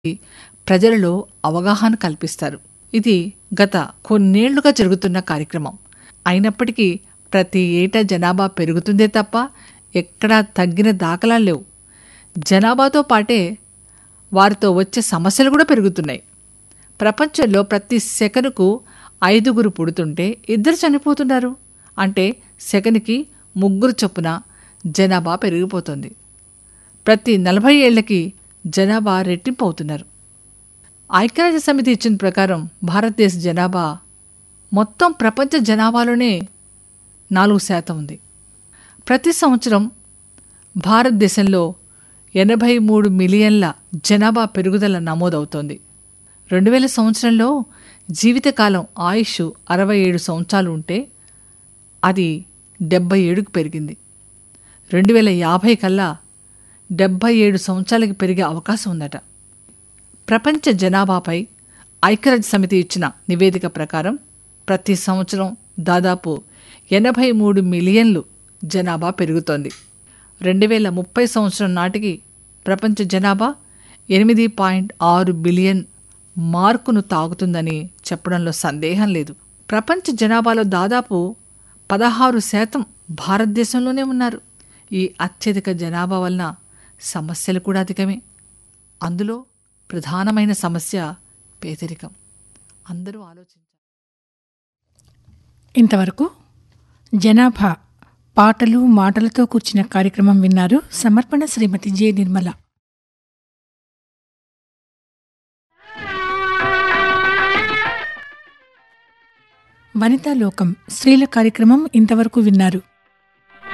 ప్రజలలో అవగాహన కల్పిస్తారు ఇది గత కొన్నేళ్లుగా జరుగుతున్న కార్యక్రమం అయినప్పటికీ ప్రతి ఏటా జనాభా పెరుగుతుందే తప్ప ఎక్కడా తగ్గిన దాఖలాలు లేవు జనాభాతో పాటే వారితో వచ్చే సమస్యలు కూడా పెరుగుతున్నాయి ప్రపంచంలో ప్రతి సెకనుకు ఐదుగురు పుడుతుంటే ఇద్దరు చనిపోతున్నారు అంటే సెకనుకి ముగ్గురు చొప్పున జనాభా పెరిగిపోతుంది ప్రతి నలభై ఏళ్లకి జనాభా రెట్టింపు అవుతున్నారు ఐక్యరాజ్య సమితి ఇచ్చిన ప్రకారం భారతదేశ జనాభా మొత్తం ప్రపంచ జనాభాలోనే నాలుగు శాతం ఉంది ప్రతి సంవత్సరం భారతదేశంలో ఎనభై మూడు మిలియన్ల జనాభా పెరుగుదల నమోదవుతోంది రెండు వేల సంవత్సరంలో జీవితకాలం ఆయుష్ అరవై ఏడు సంవత్సరాలు ఉంటే అది డెబ్బై ఏడుకు పెరిగింది రెండు వేల యాభై కల్లా డెబ్బై ఏడు సంవత్సరాలకి పెరిగే అవకాశం ఉందట ప్రపంచ జనాభాపై ఐక్యరాజ్య సమితి ఇచ్చిన నివేదిక ప్రకారం ప్రతి సంవత్సరం దాదాపు ఎనభై మూడు మిలియన్లు జనాభా పెరుగుతోంది రెండు వేల ముప్పై సంవత్సరం నాటికి ప్రపంచ జనాభా ఎనిమిది పాయింట్ ఆరు బిలియన్ మార్కును తాగుతుందని చెప్పడంలో సందేహం లేదు ప్రపంచ జనాభాలో దాదాపు పదహారు శాతం భారతదేశంలోనే ఉన్నారు ఈ అత్యధిక జనాభా వలన సమస్యలు కూడా అధికమే అందులో ప్రధానమైన సమస్య పేదరికం అందరూ ఆలోచించారు ఇంతవరకు జనాభా పాటలు మాటలతో కూర్చిన కార్యక్రమం విన్నారు సమర్పణ శ్రీమతి జె నిర్మల వనితా లోకం స్త్రీల కార్యక్రమం ఇంతవరకు విన్నారు